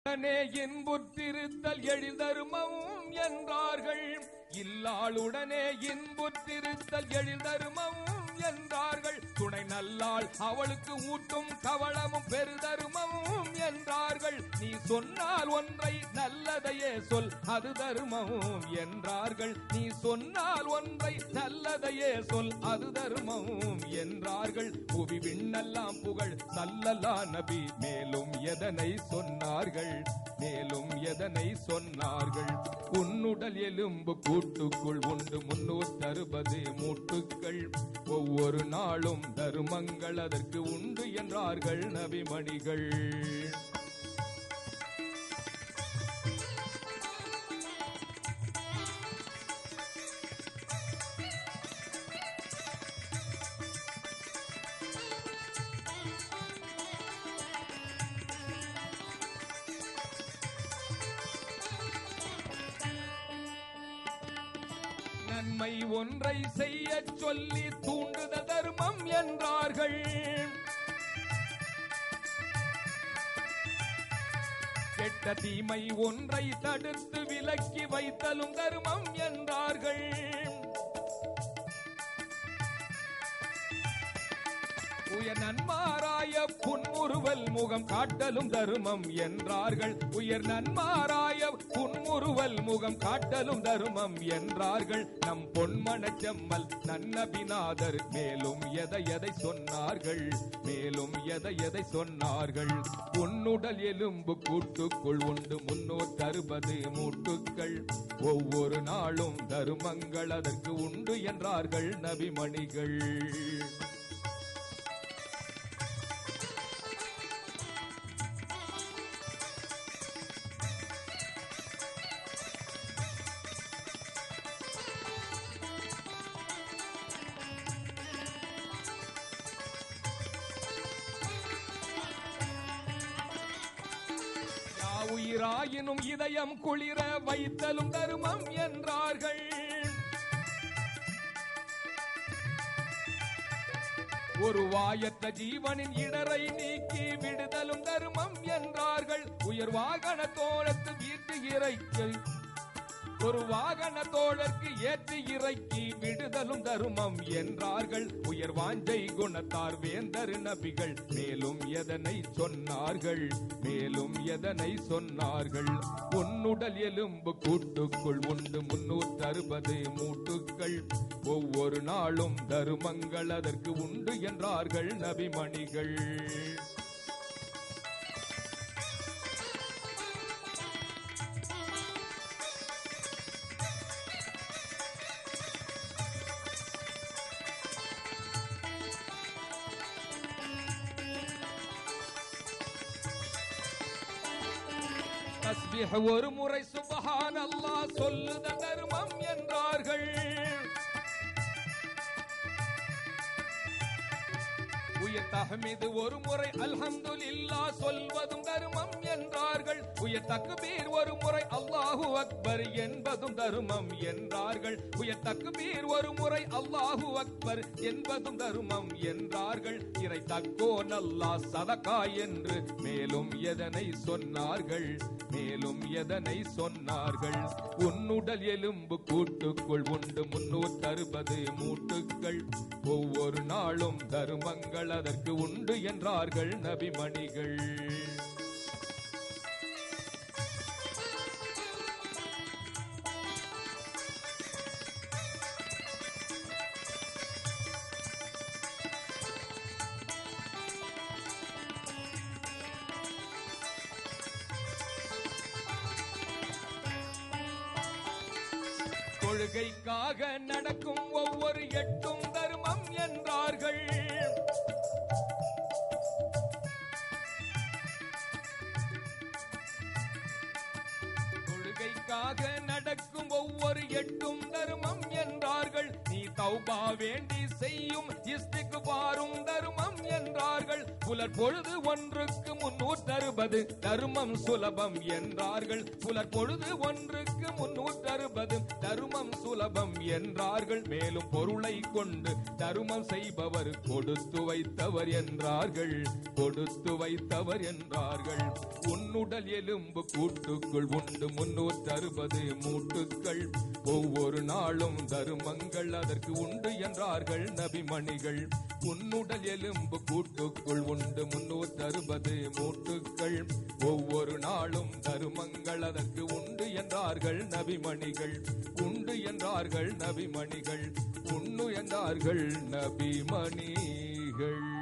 உடனே இன்புற்றிருத்தல் எழில் தருமமும் என்றார்கள் இல்லாளுடனே இன்புற்றிருத்தல் எழில் தருமமும் என்றார்கள் துணை நல்லாள் அவளுக்கு ஊட்டும் கவளமும் பெருதருமமும் என்றார்கள் நீ சொன்னால் ஒன்றை நல்லதையே சொல் அது தருமமும் என்றார்கள் நீ சொன்னால் ஒன்றை நல்லதையே சொல் அது தருமமும் என்றார்கள் புவி விண்ணெல்லாம் புகழ் சல்லல்லா நபி மேலும் எதனை சொன்னார்கள் மேலும் எதனை சொன்னார்கள் உன்னுடல் எலும்பு கூட்டுக்குள் உண்டு முன்னூற்றறுபது மூட்டுக்கள் ஒவ்வொரு நாளும் தருமங்கள் அதற்கு உண்டு என்றார்கள் நபிமணிகள் நன்மை ஒன்றை செய்யச் சொல்லி தூண்டுதல் தர்மம் என்றார்கள் கெட்ட தீமை ஒன்றை தடுத்து விலக்கி வைத்தலும் தர்மம் என்றார்கள் உயர் நன்மாராய புன்முறுவல் முகம் காட்டலும் தருமம் என்றார்கள் உயர் நன்மாராய புன்முறுவல் முகம் காட்டலும் தருமம் என்றார்கள் நம் பொன்மணச் செம்மல் நன்னபிநாதர் மேலும் எதை எதை சொன்னார்கள் மேலும் எதை எதை சொன்னார்கள் உன்னுடல் எலும்பு கூட்டுக்குள் உண்டு முன்னூற்று அறுபது மூட்டுக்கள் ஒவ்வொரு நாளும் தருமங்கள் அதற்கு உண்டு என்றார்கள் நபிமணிகள் உயிராயினும் இதயம் குளிர வைத்தலும் தருமம் என்றார்கள் ஒரு வாயற்ற ஜீவனின் இடரை நீக்கி விடுதலும் தருமம் என்றார்கள் உயர் வாகன தோழத்து வீட்டு இறைக்கு ஒரு வாகன தோழர்க்கு ஏற்றி இறக்கி விடுதலும் தருமம் என்றார்கள் உயர் வாஞ்சை குணத்தார் வேந்தர் நபிகள் மேலும் எதனை சொன்னார்கள் மேலும் எதனை சொன்னார்கள் உன்னுடல் எலும்பு கூட்டுக்குள் உண்டு முன்னூற்று அறுபது மூட்டுக்கள் ஒவ்வொரு நாளும் தருமங்கள் அதற்கு உண்டு என்றார்கள் நபிமணிகள் தஸ்பிஹ் ஒரு முறை சுபஹான் அல்லாஹ் சொல்லுத தர்மம் என்றார்கள் உயர் தஹ்மீது ஒரு முறை அல்ஹம்துலில்லா சொல்வதும் தர்மம் என்றார்கள் உயர் தக்பீர் ஒரு முறை அல்லாஹு அக்பர் என்பதும் தர்மம் என்றார்கள் உயர் தக்பீர் ஒரு முறை அல்லாஹு அக்பர் என்பதும் தர்மம் என்றார்கள் இறை தக்கோ நல்லா சதகா என்று மேலும் எதனை சொன்னார்கள் மேலும் எதனை சொன்னார்கள் உன்னுடல் எலும்பு கூட்டுக்குள் உண்டு முன்னூற்று அறுபது மூட்டுக்கள் ஒவ்வொரு நாளும் தருமங்கள் அதற்கு உண்டு என்றார்கள் நபிமணிகள் கொள்கைக்காக நடக்கும் ஒவ்வொரு எட்டும் தர்மம் என்றார்கள் கொள்கைக்காக உனக்காக நடக்கும் ஒவ்வொரு எட்டும் தர்மம் என்றார்கள் நீ தௌபா வேண்டி செய்யும் இஸ்திக்கு பாரும் தர்மம் என்றார்கள் புலர் பொழுது ஒன்றுக்கு முன்னூற்றறுபது தர்மம் சுலபம் என்றார்கள் புலர் பொழுது ஒன்றுக்கு முன்னூற்றறுபது தர்மம் சுலபம் என்றார்கள் மேலும் பொருளை கொண்டு தருமம் செய்பவர் கொடுத்து வைத்தவர் என்றார்கள் கொடுத்து வைத்தவர் என்றார்கள் உன்னுடல் எலும்பு கூட்டுக்குள் உண்டு முன்னூற்று அறுபது மூட்டுக்கள் ஒவ்வொரு நாளும் தருமங்கள் அதற்கு உண்டு என்றார்கள் நபிமணிகள் உன்னுடல் எலும்பு கூட்டுக்குள் உண்டு முன்னூற்று அறுபது மூட்டுக்கள் ஒவ்வொரு நாளும் தருமங்கள் அதற்கு உண்டு என்றார்கள் நபிமணிகள் உண்டு என்றார்கள் நபிமணிகள் உண்ணு என்றார்கள் நபிமணிகள்